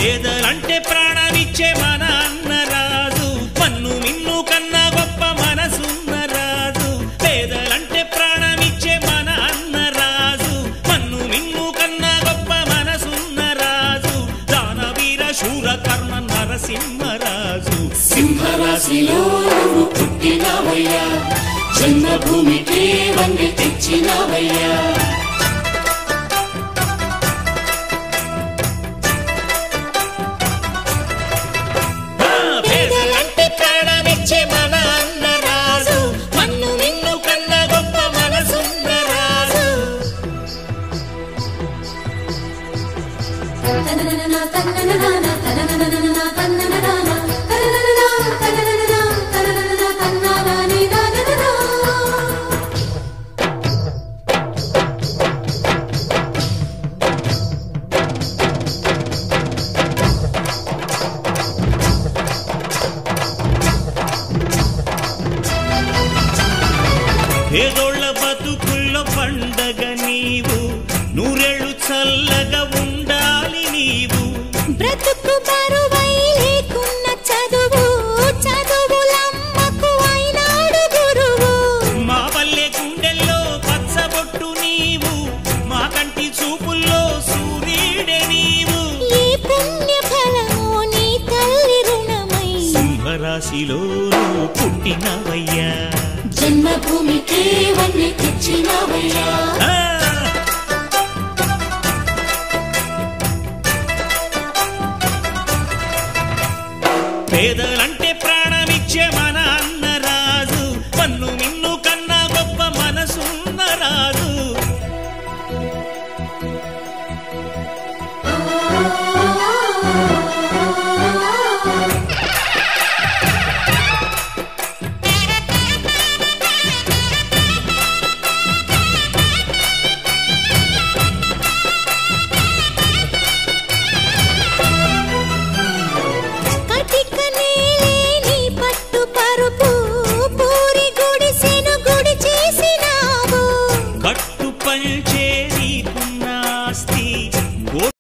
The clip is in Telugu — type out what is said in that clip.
పేదలంటే ప్రాణమిచ్చే మన అన్నరాజు మన్ను మిన్ను కన్నా గొప్ప మనసున్న రాజు పేదలంటే ప్రాణమిచ్చే మన అన్నరాజు మన్ను మిన్ను కన్నా గొప్ప మనసున్న రాజు దానవీర శూర కర్ణ నరసింహరాజు సింహరాశిలో నువ్వు పుట్టినవయ్యా జన్మభూమికి వన్ని తెచ్చినవయ్యా పేదలంటే ప్రాణమిచ్చే మన అన్నరాజు మన్ను మిన్ను కన్నా గొప్ప మనసున్న రాజు తనననన తన్నననన తనననన తన్నననన తనననన తనననన తనననన తన్నానాని నాననన పేదోళ్ళ బతుకుల్లో పండగ నీవు నూరేళ్ళు చల్లగా ఉండాలి నీవు బ్రతుకు బరువై లేకున్న చదువు చదువులమ్మకు అయినాడు గురువు మా పల్లె గుండెల్లో పచ్చబొట్టు నీవు మా కంటి చూపుల్లో సూర్యుడే నీవు ఈ పుణ్య ఫలము నీ తల్లి రుణమై సింహరాశిలో నువ్వు పుట్టినవయ్యా జన్మభూమికి వన్ని తెచ్చినవయ్యా ఆ! పేదల